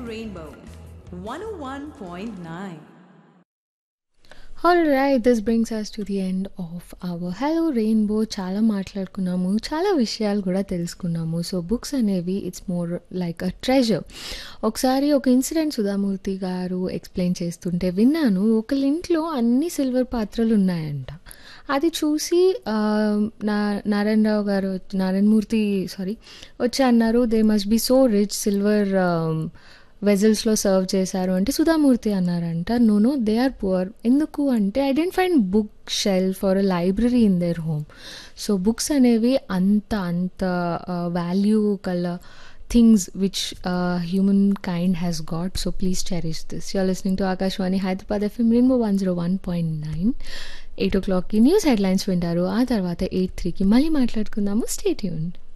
Rainbow 101.9. All right this brings us to the end of our hello Rainbow చాలా మాట్లాడుకున్నాము చాలా విషయాలు కూడా తెలుసుకున్నాము సో బుక్స్ అనేవి it's more like a treasure ఒకసారి ఒక ఇన్సిడెంట్ సుధామూర్తి గారు ఎక్స్ప్లెయిన్ చేస్తుంటే విన్నాను ఒకళ్ళ ఇంట్లో అన్ని సిల్వర్ పాత్రలు ఉన్నాయంట అది చూసి ఆ, నా నారాయణరావు గారు నారాయణమూర్తి సారీ వచ్చి అన్నారు they must be so rich silver వెజల్స్లో సర్వ్ చేశారు అంటే సుధామూర్తి అన్నారంట no no they are poor ఎందుకు అంటే I didn't find bookshelf for a library in their home so books అనేవి అంత అంత వాల్యూ కల things which humankind has got so please cherish this you're listening to Akashvani Hyderabad FM Rainbow one zero one point nine eight ఓ క్లాక్కి news headlines వింటారు ఆ తర్వాత eight త్రీకి మళ్ళీ మాట్లాడుకుందాము స్టేట్ యూన్